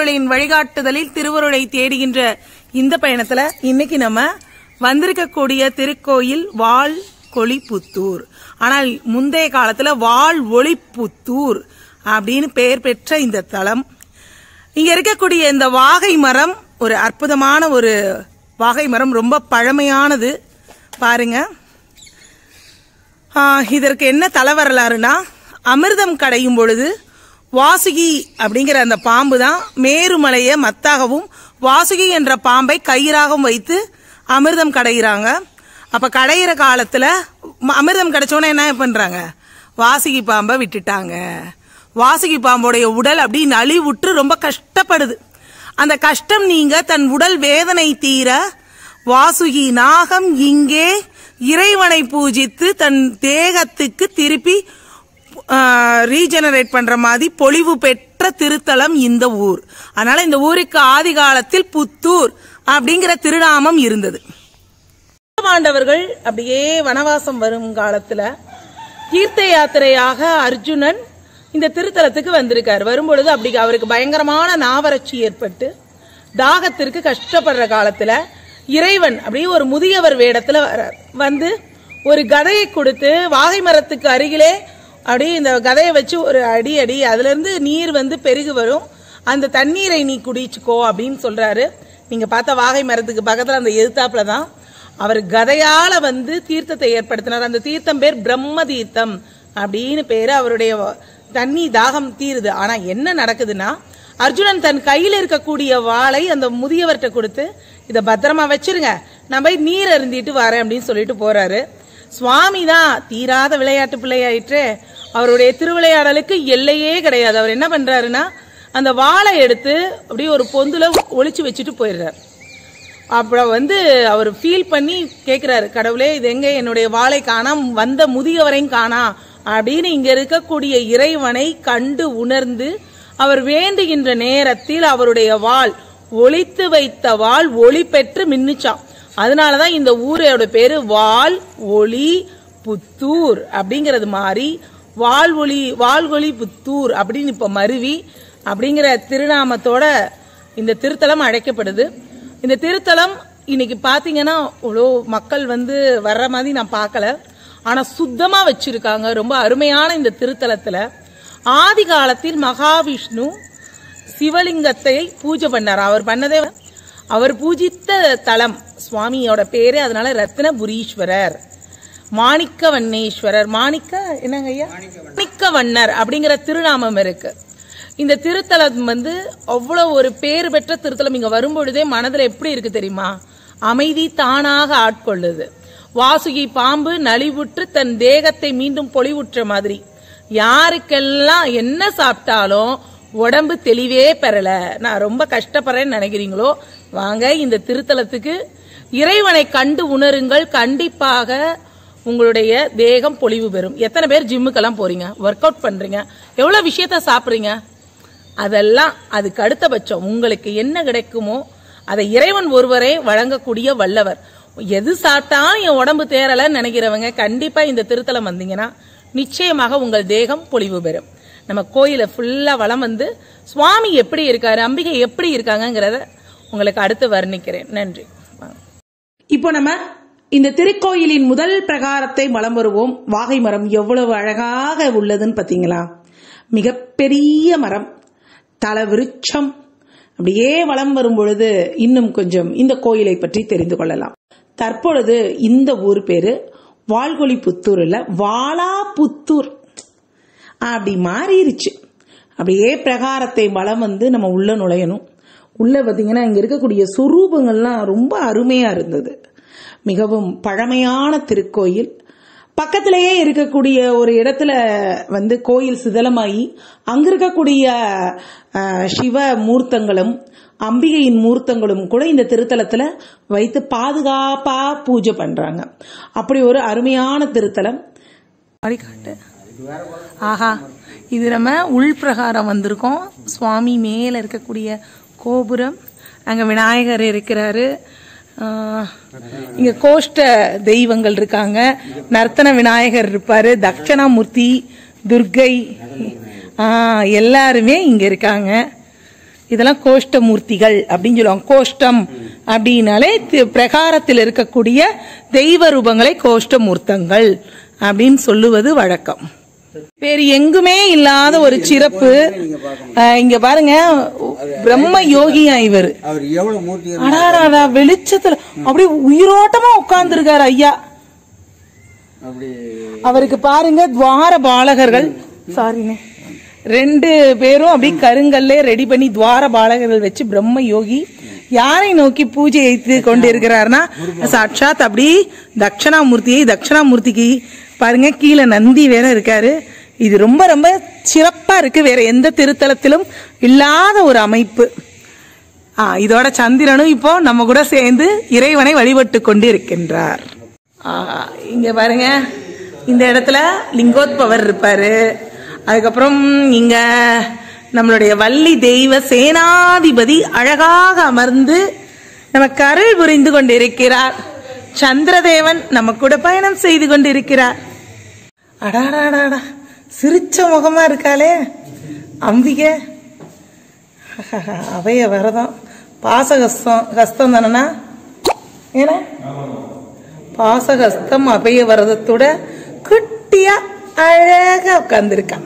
திருவடிகளின் வழிகாட்டுதலில் திருவருளை தேடுகின்ற இந்த பயணத்துல இன்னைக்கு நம்ம வந்திருக்கக்கூடிய திருக்கோயில் வாள் கொளிப்புத்தூர் ஆனால் முந்தைய காலத்துல வாள் ஒளிப்புத்தூர் அப்படின்னு பெயர் பெற்ற இந்த தலம் இங்க இருக்கக்கூடிய இந்த வாகை மரம் ஒரு அற்புதமான ஒரு வாகை மரம் ரொம்ப பழமையானது பாருங்க ஆ, இதற்கு என்ன தலை வரலாறுனா அமிர்தம் கடையும் பொழுது வாசுகி அப்படிங்கிற அந்த பாம்பு தான் மேருமலையை மத்தாகவும் வாசுகி என்ற பாம்பை கயிறாகவும் வைத்து அமிர்தம் கடையிறாங்க அப்ப கடையிற காலத்துல ம- அமிர்தம் கிடைச்சோன்னே என்ன பண்றாங்க வாசுகி பாம்பை விட்டுட்டாங்க வாசுகி பாம்போடைய உடல் அப்படி நலிவுற்று ரொம்ப கஷ்டப்படுது அந்த கஷ்டம் நீங்க தன் உடல் வேதனை தீர வாசுகி நாகம் இங்கே இறைவனை பூஜித்து தன் தேகத்துக்கு திருப்பி ரீஜெனரேட் பண்ற மாதிரி பொலிவு பெற்ற திருத்தலம் இந்த ஊர் அதனால இந்த ஊருக்கு ஆதி காலத்தில் புத்தூர் அப்படிங்கிற திருநாமம் இருந்தது பாண்டவர்கள் அப்படியே வனவாசம் வரும் காலத்துல தீர்த்த யாத்திரையாக அர்ஜுனன் இந்த திருத்தலத்துக்கு வந்திருக்காரு வரும்பொழுது அப்படி அவருக்கு பயங்கரமான நாவறட்சி ஏற்பட்டு தாகத்திற்கு கஷ்டப்படுற காலத்துல இறைவன் அப்படியே ஒரு முதியவர் வேடத்துல வரார். வந்து ஒரு கதையை கொடுத்து வாகை மரத்துக்கு அருகிலே அப்படியே இந்த கதையை வச்சு ஒரு அடி அடி அதுல இருந்து நீர் வந்து பெருகு வரும் அந்த தண்ணீரை நீ குடிச்சுக்கோ அப்படின்னு சொல்றாரு நீங்க பார்த்த வாகை மரத்துக்கு பக்கத்துல அந்த எதிர்த்தாப்புல தான் அவர் கதையால வந்து தீர்த்தத்தை ஏற்படுத்தினார் அந்த தீர்த்தம் பேர் பிரம்ம தீர்த்தம் அப்படின்னு பேரு அவருடைய வ- தண்ணி தாகம் தீருது ஆனா என்ன நடக்குதுன்னா அர்ஜுனன் தன் கையில இருக்கக்கூடிய வாளை அந்த முதியவர்கிட்ட கொடுத்து இதை பத்திரமா வச்சிருங்க நான் போய் நீர் அருந்திட்டு வரேன் அப்படின்னு சொல்லிட்டு போறாரு சுவாமி தான் தீராத விளையாட்டு பிள்ளையாயிற்று அவருடைய திருவிளையாடலுக்கு எல்லையே கிடையாது அவர் என்ன பண்றாருன்னா அந்த வாளை எடுத்து அப்படியே ஒரு பொந்துல ஒளிச்சு வச்சுட்டு போயிடுறாரு அப்புறம் வந்து அவர் ஃபீல் பண்ணி கேக்குறாரு கடவுளே இது எங்க என்னுடைய வாளை காணாம் வந்த முதியவரையும் காணா அப்படின்னு இங்க இருக்கக்கூடிய இறைவனை கண்டு உணர்ந்து அவர் வேண்டுகின்ற நேரத்தில் அவருடைய வாள் ஒளித்து வைத்த வாள் ஒளி பெற்று மின்னுச்சாம் அதனாலதான் இந்த ஊரோட பேரு வாள் ஒளி புத்தூர் அப்படிங்கிறது மாறி வாள் ஒளி வாள் ஒளி புத்தூர் அப்படின்னு இப்ப மருவி அப்படிங்கிற திருநாமத்தோட இந்த திருத்தலம் அழைக்கப்படுது இந்த திருத்தலம் இன்னைக்கு பாத்தீங்கன்னா இவ்வளோ மக்கள் வந்து வர்ற மாதிரி நான் பார்க்கல ஆனா சுத்தமா வச்சிருக்காங்க ரொம்ப அருமையான இந்த திருத்தலத்துல ஆதி காலத்தில் மகாவிஷ்ணு சிவலிங்கத்தை பூஜை பண்ணார் அவர் பண்ணதே அவர் பூஜித்த தலம் சுவாமியோட பேரு அதனால ரத்னபுரீஸ்வரர் மாணிக்கவண்ணேஸ்வரர் மாணிக்க என்னங்க ஐயா மாணிக்கவண்ணர் அப்படிங்கிற திருநாமம் இருக்கு இந்த திருத்தலம் வந்து அவ்வளவு ஒரு பேர் பெற்ற திருத்தலம் இங்க வரும்பொழுதே மனதுல எப்படி இருக்கு தெரியுமா அமைதி தானாக ஆட்கொள்ளுது வாசுகி பாம்பு நலிவுற்று தன் தேகத்தை மீண்டும் பொலிவுற்ற மாதிரி யாருக்கெல்லாம் என்ன சாப்பிட்டாலும் உடம்பு தெளிவே பெறல நான் ரொம்ப கஷ்டப்படுறேன்னு நினைக்கிறீங்களோ வாங்க இந்த திருத்தலத்துக்கு இறைவனை கண்டு உணருங்கள் கண்டிப்பாக உங்களுடைய தேகம் பொலிவு பெறும் எத்தனை பேர் ஜிம்முக்கெல்லாம் போறீங்க ஒர்க் அவுட் பண்றீங்க எவ்வளவு விஷயத்த சாப்பிடுறீங்க அதெல்லாம் அதுக்கு அடுத்தபட்சம் உங்களுக்கு என்ன கிடைக்குமோ அதை இறைவன் ஒருவரே வழங்கக்கூடிய வல்லவர் எது சாப்பிட்டாலும் என் உடம்பு தேறலன்னு நினைக்கிறவங்க கண்டிப்பா இந்த திருத்தலம் வந்தீங்கன்னா நிச்சயமாக உங்கள் தேகம் பொலிவு பெறும் நம்ம கோயிலை ஃபுல்லா வலம் வந்து சுவாமி எப்படி இருக்காரு அம்பிகை எப்படி இருக்காங்கங்கிறத உங்களுக்கு அடுத்து வர்ணிக்கிறேன் நன்றி வாங்க. இப்போ நம்ம இந்த திருக்கோயிலின் முதல் பிரகாரத்தை வலம் வருவோம் வாகை மரம் எவ்வளவு அழகாக உள்ளதுன்னு பாத்தீங்களா மிகப்பெரிய மரம் தல விருட்சம் அப்படியே வலம் வரும் பொழுது இன்னும் கொஞ்சம் இந்த கோயிலை பற்றி தெரிந்து கொள்ளலாம் தற்பொழுது இந்த ஊர் பேரு வால்கொழி புத்தூர் இல்ல வாலாபுத்தூர் அப்படி மாறிடுச்சு அப்படியே பிரகாரத்தை வலம் வந்து நம்ம உள்ள நுழையணும் உள்ள பாத்தீங்கன்னா இங்க இருக்கக்கூடிய சுரூபங்கள்லாம் ரொம்ப அருமையா இருந்தது மிகவும் பழமையான திருக்கோயில் பக்கத்திலேயே இருக்கக்கூடிய ஒரு இடத்துல வந்து கோயில் சிதலமாகி அங்க இருக்கக்கூடிய அஹ், சிவ மூர்த்தங்களும் அம்பிகையின் மூர்த்தங்களும் கூட இந்த திருத்தலத்துல வைத்து பாதுகாப்பா பூஜை பண்றாங்க அப்படி ஒரு அருமையான திருத்தலம் வழிகாட்டு ஆஹா இது நம்ம உள்பிரகாரம் வந்திருக்கோம் சுவாமி மேல இருக்கக்கூடிய கோபுரம் அங்க விநாயகர் இருக்கிறாரு ஆஹ், இங்க கோஷ்ட தெய்வங்கள் இருக்காங்க நர்த்தன விநாயகர் இருப்பாரு தட்சணாமூர்த்தி துர்கை ஆஹ், எல்லாருமே இங்க இருக்காங்க இதெல்லாம் கோஷ்டமூர்த்திகள் அப்படின்னு சொல்லுவாங்க கோஷ்டம் அப்படின்னாலே தி- பிரகாரத்தில் இருக்கக்கூடிய தெய்வ ரூபங்களை கோஷ்டமூர்த்தங்கள் அப்படின்னு சொல்லுவது வழக்கம் வேறு எங்குமே இல்லாத ஒரு சிறப்பு அஹ், இங்க பாருங்க பிரம்ம யோகியா இவர் அவர் எவ்வளவு மூர்த்தி அடாடாடா வெளிச்சத்துல அப்படியே உயிரோட்டமா உட்கார்ந்துருக்காரு ஐயா அப்படி அவருக்கு பாருங்க துவார பாலகர்கள் சாரிண்ணே ரெண்டு பேரும் அப்படி கருங்கல்லே ரெடி பண்ணி துவார பாலகர்கள் வச்சு பிரம்ம யோகி யாரை நோக்கி பூஜை வைத்து கொண்டு இருக்கிறார்னா சாட்சாத் அப்படி தட்சணாமூர்த்தியை தட்சணாமூர்த்திக்கு பாருங்க கீழே நந்தி வேற இருக்காரு இது ரொம்ப ரொம்ப சிறப்பா இருக்கு வேற எந்த திருத்தலத்திலும் இல்லாத ஒரு அமைப்பு ஆ, இதோட சந்திரனும் இப்போ நம்ம கூட சேர்ந்து இறைவனை வழிபட்டு கொண்டு இருக்கின்றார் ஆ, இங்க பாருங்க இந்த இடத்துல லிங்கோத்பவர் இருப்பாரு அதுக்கப்புறம் இங்க நம்மளுடைய வள்ளி தெய்வ சேனாதிபதி அழகாக அமர்ந்து நமக்கு அருள் புரிந்து கொண்டிருக்கிறார் சந்திரதேவன் நம்ம கூட பயணம் செய்து கொண்டிருக்கிறார் அடாடாடாடா சிரிச்ச முகமா இருக்காளே அம்பிகை அவைய வரதம் பாசகஸ்தம் ஹஸ்தம் தானேண்ணா ஏன்னா பாசகஸ்தம் அபய வரதத்தோட குட்டியா அழகா உட்கார்ந்துருக்கான்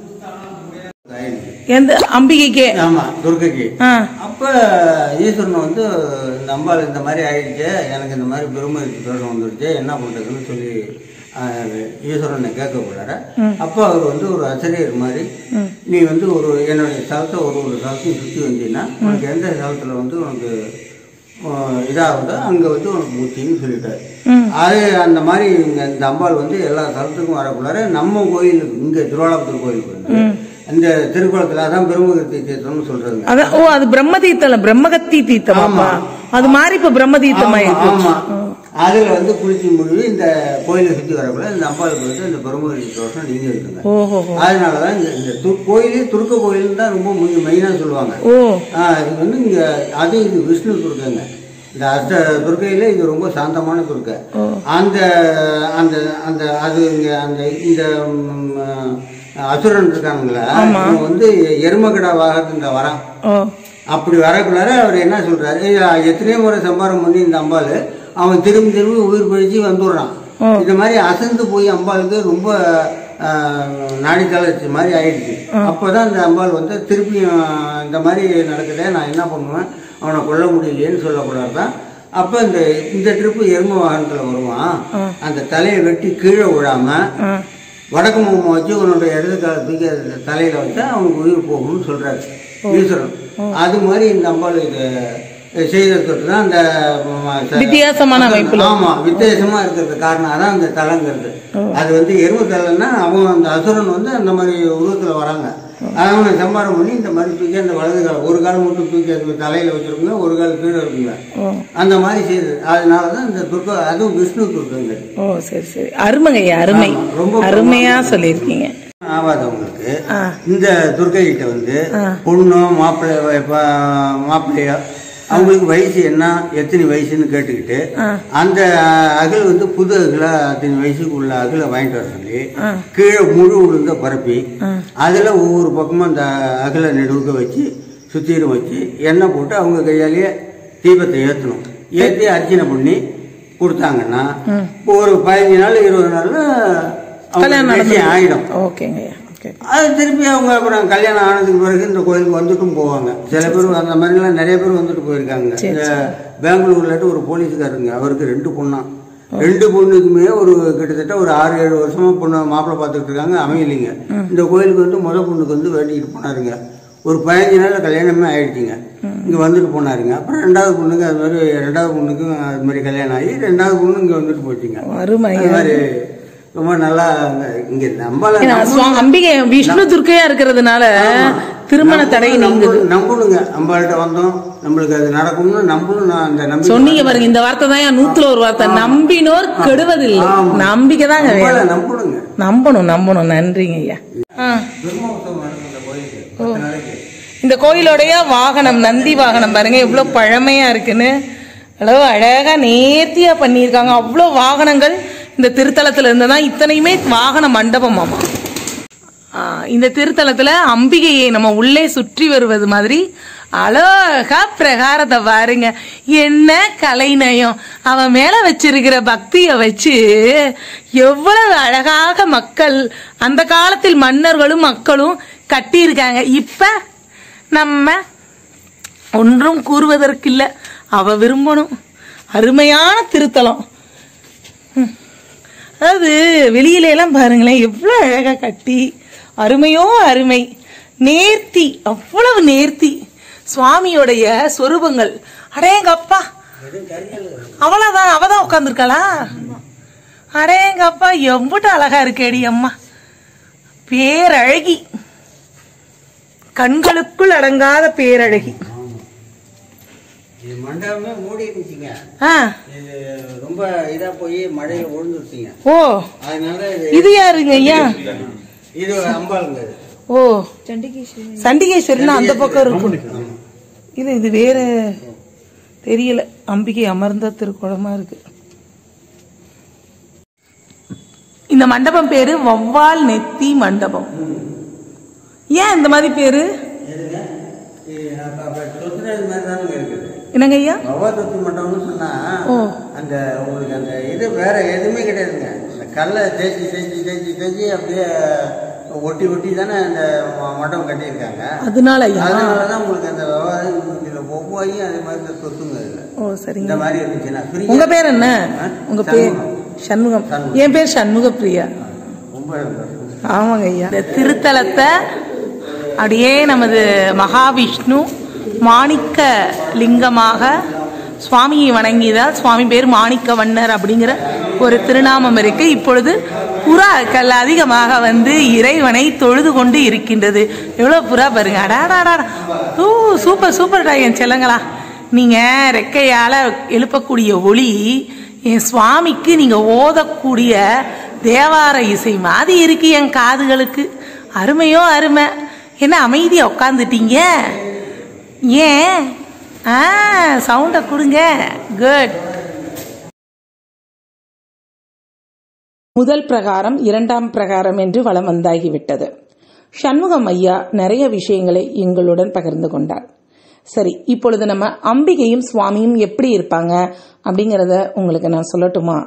எந்த அம்பிகைக்கே ஆமா துர்க்கைக்கு ஆ அப்ப ஈஸ்வரன் வந்து இந்த அம்பாள் இந்த மாதிரி ஆயிடுச்சு எனக்கு இந்த மாதிரி பெருமை தோஷம் வந்துடுச்சு என்ன பண்றதுன்னு சொல்லி ஆஹ், ஈஸ்வரனை கேட்கக்கூடாத அப்போ அவர் வந்து ஒரு ஆசிரியர் மாதிரி நீ வந்து ஒரு என்னுடைய ஸ்தலத்தை ஒரு ஒரு ஸ்தலத்தையும் சுற்றி வந்தீங்கன்னா உனக்கு எந்த ஸ்தலத்துல வந்து உனக்கு ஆஹ், இதாகுதோ அங்க வந்து உனக்கு முத்தின்னு சொல்லிட்டாரு அது அந்த மாதிரி இங்க இந்த அம்பாள் வந்து எல்லா ஸ்தலத்துக்கும் வரக்கூடாது நம்ம கோயிலுக்கு இங்க திருவாளபுத்தூர் கோயிலுக்கு வந்து இந்த திருக்குளத்துல அதான் பெருமகத்தி தீர்த்தம்னு சொல்றாங்க அதான் ஓ அது பிரம்ம தீர்த்தம் பிரம்மகத்தி தீர்த்தமாப்பா அது மாதிரி இப்ப பிரம்ம தீர்த்தம் ஆமா, ஆயிருக்கு ஆமா. அதுல வந்து குளிச்சு முழுவி இந்த கோயிலை சுத்தி வரக்குள்ள இந்த அம்பாளுக்கு வந்து இந்த பெருமகத்தி தோஷம் நீங்க இருக்குங்க ஓஹோ அதனாலதான் இந்த இந்த து- கோயிலே துருக்க கோயில் தான் ரொம்ப மெயினா சொல்லுவாங்க ஓ ஆ, இது வந்து இங்க அது இது விஷ்ணு துர்க்கைங்க இந்த அஷ்ட துர்க்கையில இது ரொம்ப சாந்தமான துர்க்கை அந்த அந்த அந்த அது இங்க அந்த இந்த ம், அசுரன் இருக்கானுங்களா இவன் வந்து எருமகடா வாகத்துல வரான் ஓ அப்படி வரக்குள்ளார அவர் என்ன சொல்றாரு "ஏய், எத்தனையோ முறை சம்பாரம் பண்ணி இந்த அம்பாள் அவன் திரும்பி திரும்பி உயிர் பழிச்சு வந்துடுறான் இந்த மாதிரி அசந்து போய் அம்பாளுக்கு ரொம்ப நாடி தளர்ச்சி மாதிரி ஆயிடுச்சு அப்போதான் இந்த அம்பாள் வந்து திருப்பியும் இந்த மாதிரி நடக்குதே நான் என்ன பண்ணுவேன் அவனை கொல்ல முடியலையேன்னு சொல்லக்கூடாதுதான் அப்ப இந்த இந்த ட்ரிப்பு எரும வாகனத்துல வருவான் அந்த தலையை வெட்டி கீழே விழாம வடக்கு முகமாக வச்சு உன்னோட இடது காலை தூக்கி அது தலையில வச்சா அவனுக்கு உயிர் போகும்னு சொல்றாரு ஈஸ்வரன் அது மாதிரி இந்த அம்பாள் இது செய்த தொட்டு தான் அந்த ம, ச- வித்தியாசமான அமைப்புல. ஆமா வித்தியாசமா இருக்கிறது காரணம் அதான் அந்த தலங்கிறது அது வந்து எரும தலைன்னா அவங்க அந்த அசுரன் வந்து அந்த மாதிரி உருவத்துல வராங்க அவனை சம்பாரம் பண்ணி இந்த மாதிரி தூக்கி அந்த வலது கால் ஒரு கால் மட்டும் தூக்கி அது தலையில வச்சிருக்குங்க ஒரு கால் கீழே இருக்குங்க அந்த மாதிரி செய்யுது அதனாலதான் இந்த துர்க்கா அதுவும் விஷ்ணு துர்க்கங்க ஓ சரி சரி அருமைங்க அருமை ஆமா, ரொம்ப அருமையா சொல்லியிருக்கீங்க ஆகாதவங்களுக்கு ஆ. இந்த துர்க்கை கிட்ட வந்து பொண்ணோ மாப்பிள்ளை மாப்பிள்ளையோ அவங்களுக்கு வயசு என்ன எத்தனை வயசுன்னு கேட்டுக்கிட்டு அந்த அகல் வந்து புது அகில அத்தனை வயசுக்கு உள்ள அகில வாங்கிட்டு வர சொல்லி கீழே முழு உளுந்த பரப்பி அதுல ஒவ்வொரு பக்கமும் அந்த அகில நெடுவுக்க வச்சு சுத்திரும் வச்சு எண்ணெய் போட்டு அவங்க கையாலேயே தீபத்தை ஏற்றணும் ஏற்றி அர்ச்சனை பண்ணி கொடுத்தாங்கன்னா ஒரு பதினஞ்சு நாள் இருபது நாள்ல அவங்க கல்யாணம் நடந்து நிச்சயம் ஆயிடும் ஓகேங்க ஓகே அது திருப்பி அவங்க அப்புறம் கல்யாணம் ஆனதுக்கு பிறகு இந்த கோயிலுக்கு வந்துட்டும் போவாங்க சில பேர் அந்த மாதிரிலாம் நிறைய பேர் வந்துட்டு போயிருக்காங்க இந்த பெங்களூர்லட்டு ஒரு போலீஸ்காரருங்க அவருக்கு ரெண்டு பொண்ணா ரெண்டு பொண்ணுக்குமே ஒரு கிட்டத்தட்ட ஒரு ஆறு ஏழு வருஷமா பொண்ணு மாப்பிள்ளை பார்த்துட்டு இருக்காங்க அமையலைங்க இந்த கோயிலுக்கு வந்து முத பொண்ணுக்கு வந்து வேண்டிக்கிட்டு போனாருங்க ஒரு பதினஞ்சு நாள்ல கல்யாணமே ஆயிடுச்சுங்க இங்க வந்துட்டு போனாருங்க அப்புறம் ரெண்டாவது பொண்ணுக்கு அது மாதிரி ரெண்டாவது பொண்ணுக்கும் அது மாதிரி கல்யாணம் ஆகி ரெண்டாவது பொண்ணு இங்க வந்துட்டு போச்சுங்க அருமை அது மாதிரி ரொம்ப நல்லா இங்க நம்மள ஏன்னா, சுவா- அம்பிகை விஷ்ணு துர்க்கையா இருக்கிறதுனால திருமண தடை நீங்குது நம்பணுங்க நம்மள்ட்ட வந்தோம் நம்மளுக்கு அது நடக்கும்னு நம்பணும் நான் அந்த நம்பி சொன்னீங்க பாருங்க இந்த வார்த்தை தான் நூத்துல ஒரு வார்த்தை நம்பினோர் கெடுவதில்லை நம்பிக்கை தாங்க நம்மள வேணும் நம்பணுங்க நம்பணும் நம்பணும் நன்றிங்க ஐயா ஆ. பிரம்மோத்சவம் நடக்கும் இந்த கோயிலுக்கு பத்து நாளைக்கு இந்த கோயிலோடைய வாகனம் நந்தி வாகனம் பாருங்க எவ்வளவு பழமையா இருக்குன்னு அவ்வளவு அழகா நேர்த்தியா பண்ணியிருக்காங்க அவ்வளோ வாகனங்கள் இந்த திருத்தலத்துல இருந்து தான் இத்தனையுமே வாகன மண்டபம் ஆமா இந்த திருத்தலத்துல அம்பிகையை நம்ம உள்ளே சுற்றி வருவது மாதிரி அழகா பிரகாரத்தை பாருங்க என்ன கலைநயம் அவன் மேல வச்சிருக்கிற பக்திய வச்சு எவ்வளவு அழகாக மக்கள் அந்த காலத்தில் மன்னர்களும் மக்களும் கட்டியிருக்காங்க இப்ப நம்ம ஒன்றும் கூறுவதற்கில்ல அவ விரும்பணும் அருமையான திருத்தலம் ம். அதாவது வெளியில எல்லாம் பாருங்களேன் எவ்வளவு அழகா கட்டி அருமையோ அருமை நேர்த்தி அவ்வளவு நேர்த்தி சுவாமியோடைய சொரூபங்கள் அடேங்கப்பா அவ்வளவுதான் அவதான் உட்காந்துருக்காளா அடேங்கப்பா எம்பிட்டு அழகா இருக்கேடி அம்மா பேரழகி கண்களுக்குள் அடங்காத பேரழகி இது மண்டபமே மூடி இருந்துச்சுங்க ஆ இது ரொம்ப இதா போய் மழையில விழுந்துருச்சுங்க ஓ அதனால இது இது யாருங்க ஐயா இது அம்பாளுங்க இது. ஓ சண்டிகேஸ்வரன் அந்த பக்கம் இருக்கும் இது இது வேற தெரியல அம்பிகை அமர்ந்த திருக்குளமா இருக்கு இந்த மண்டபம் பேரு வவ்வால் நெத்தி மண்டபம் ஏன் இந்த மாதிரி பேரு எதுங்க? இது அப்ப- அப்ப தொத்துறது மாதிரி தானுங்க இருக்குது என்னங்க ஐயா பவா தொத்து மண்டபம்னு சொன்னா ஓ. அந்த உங்களுக்கு அந்த இது வேற எதுவுமே கிடையாதுங்க இந்த கல்லை தேய்ச்சி தேய்ச்சி தேய்ச்சி தேய்ச்சி அப்படியே ஒட்டி ஒட்டி தானே அந்த ம- மண்டபம் கட்டியிருக்காங்க அதனால ஐயா அதனாலதான் உங்களுக்கு அந்த விவகாரம் இதுல ஒவ்வாயும் அதே மாதிரி இந்த சொத்துங்க இதுல ஓ இந்த சரிங்க மாதிரி இருந்துச்சுன்னா பிரியா- உங்க பேர் என்ன ஆ? உங்க பேர் சண்முகம் சண்முகம். என் பேர் சண்முக பிரியா ரொம்ப ஆமாங்க ஐயா இந்த திருத்தலத்தை அப்படியே நமது மகாவிஷ்ணு மாணிக்க லிங்கமாக சுவாமியை வணங்கியதால் சுவாமி பேர் மாணிக்க வண்ணர் அப்படிங்கிற ஒரு திருநாமம் இருக்கு இப்பொழுது புறாக்கள் அதிகமாக வந்து இறைவனை தொழுது கொண்டு இருக்கின்றது எவ்வளவு புறா பாருங்க அடாடாடா ஓ சூப்பர் சூப்பர்டா என் செல்லங்களா நீங்க ரெக்கையால எழுப்பக்கூடிய ஒளி என் சுவாமிக்கு நீங்க ஓதக்கூடிய தேவார இசை மாதிரி இருக்கு என் காதுகளுக்கு அருமையோ அருமை என்ன அமைதியா உட்காந்துட்டீங்க ஏன் ஆ சவுண்ட கொடுங்க குட் முதல் பிரகாரம் இரண்டாம் பிரகாரம் என்று வலம் வந்தாகிவிட்டது சண்முகம் ஐயா நிறைய விஷயங்களை எங்களுடன் பகிர்ந்து கொண்டார் சரி இப்பொழுது நம்ம அம்பிகையும் சுவாமியும் எப்படி இருப்பாங்க அப்படிங்கறத உங்களுக்கு நான் சொல்லட்டுமா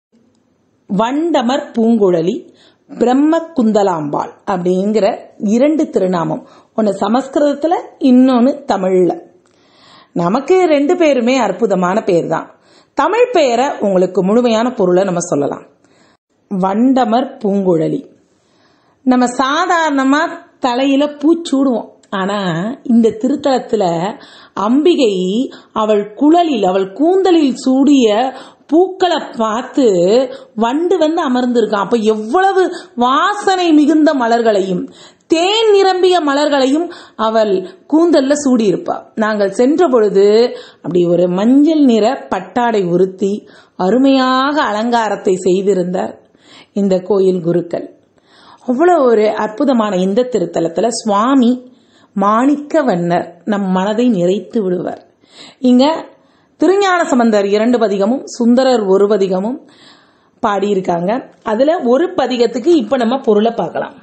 வண்டமர் பூங்குழலி பிரம்ம குந்தலாம்பாள் அப்படிங்கிற இரண்டு திருநாமம் ஒன்னு சமஸ்கிருதத்துல இன்னொன்னு தமிழ்ல நமக்கு ரெண்டு பேருமே அற்புதமான பேர் தான் தமிழ் பெயரை உங்களுக்கு முழுமையான பொருளை நம்ம சொல்லலாம் வண்டமர் பூங்குழலி நம்ம சாதாரணமா தலையில பூச்சூடுவோம் ஆனா இந்த திருத்தலத்துல அம்பிகை அவள் குழலில் அவள் கூந்தலில் சூடிய பூக்களை பார்த்து வண்டு வந்து அமர்ந்திருக்கான் அப்ப எவ்வளவு வாசனை மிகுந்த மலர்களையும் தேன் நிரம்பிய மலர்களையும் அவள் கூந்தல்ல சூடியிருப்பா நாங்கள் சென்ற பொழுது அப்படி ஒரு மஞ்சள் நிற பட்டாடை உறுத்தி அருமையாக அலங்காரத்தை செய்திருந்தார் இந்த கோயில் குருக்கள் அவ்வளோ ஒரு அற்புதமான இந்த திருத்தலத்துல சுவாமி மாணிக்க வண்ணர் நம் மனதை நிறைத்து விடுவார் இங்க திருஞான சம்பந்தர் இரண்டு பதிகமும் சுந்தரர் ஒரு பதிகமும் பாடியிருக்காங்க அதுல ஒரு பதிகத்துக்கு இப்ப நம்ம பொருளை பார்க்கலாம்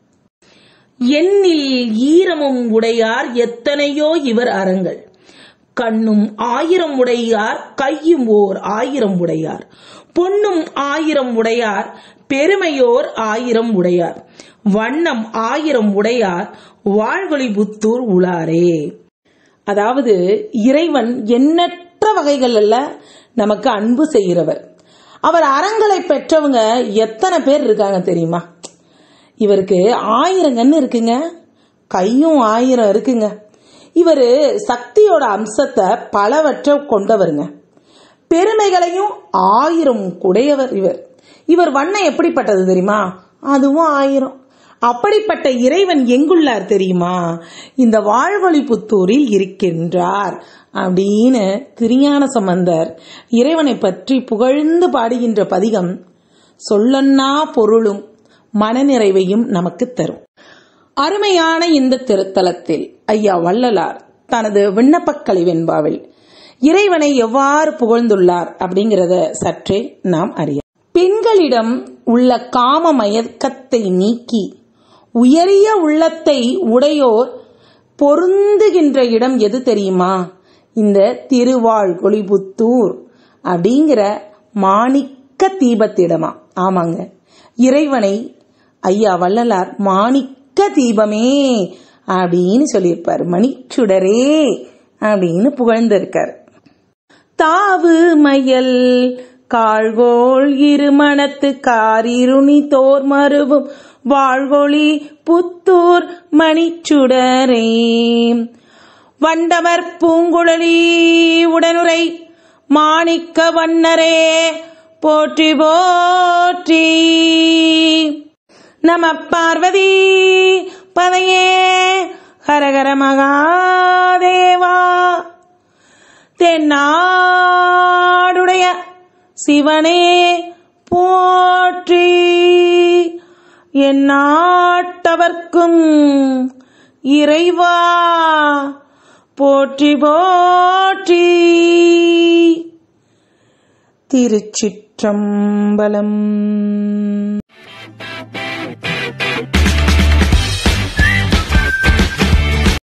எண்ணில் ஈரமும் உடையார் எத்தனையோ இவர் அறங்கள் கண்ணும் ஆயிரம் உடையார் கையும் ஓர் ஆயிரம் உடையார் பொன்னும் ஆயிரம் உடையார் பெருமையோர் ஆயிரம் உடையார் வண்ணம் ஆயிரம் உடையார் வாழ்வொளி புத்தூர் உளாரே அதாவது இறைவன் எண்ணற்ற வகைகள்ல நமக்கு அன்பு செய்கிறவர் அவர் அறங்களை பெற்றவங்க எத்தனை பேர் இருக்காங்க தெரியுமா இவருக்கு ஆயிரம் கண்ணு இருக்குங்க கையும் ஆயிரம் இருக்குங்க இவரு சக்தியோட அம்சத்தை பலவற்றை கொண்டவருங்க பெருமைகளையும் ஆயிரம் குடையவர் இவர் இவர் வண்ணம் எப்படிப்பட்டது தெரியுமா அதுவும் ஆயிரம் அப்படிப்பட்ட இறைவன் எங்குள்ளார் தெரியுமா இந்த வாழ்வழி புத்தூரில் இருக்கின்றார் அப்படின்னு திருஞான சம்பந்தர் இறைவனை பற்றி புகழ்ந்து பாடுகின்ற பதிகம் சொல்லன்னா பொருளும் மனநிறைவையும் நமக்கு தரும் அருமையான இந்த திருத்தலத்தில் ஐயா வள்ளலார் தனது விண்ணப்பக்கலை வெண்பாவில் இறைவனை எவ்வாறு புகழ்ந்துள்ளார் அப்படிங்கறத சற்றே நாம் அறிய பெண்களிடம் உள்ள காம மயக்கத்தை நீக்கி உயரிய உள்ளத்தை உடையோர் பொருந்துகின்ற இடம் எது தெரியுமா இந்த திருவாழ்கொழிபுத்தூர் அப்படிங்கிற மாணிக்க தீபத்திடமா ஆமாங்க இறைவனை ஐயா வள்ளலார் மாணிக்க தீபமே அப்படின்னு சொல்லியிருப்பார் மணிச்சுடரே அப்படின்னு புகழ்ந்திருக்கார் தாவு மயல் காழ்கோள் இருமணத்து காரிருணி தோர் மருவும் வாழ்கொழி புத்தூர் மணிச்சுடரே வண்டவர் பூங்குழலி உடனுரை மாணிக்க வண்ணரே போற்றி போற்றி நம பார்வதி பதையே ஹரஹர மகாதேவா தென்னாடுடைய சிவனே போற்றி என் நாட்டவர்க்கும் இறைவா போற்றி போற்றி திருச்சிற்றம்பலம்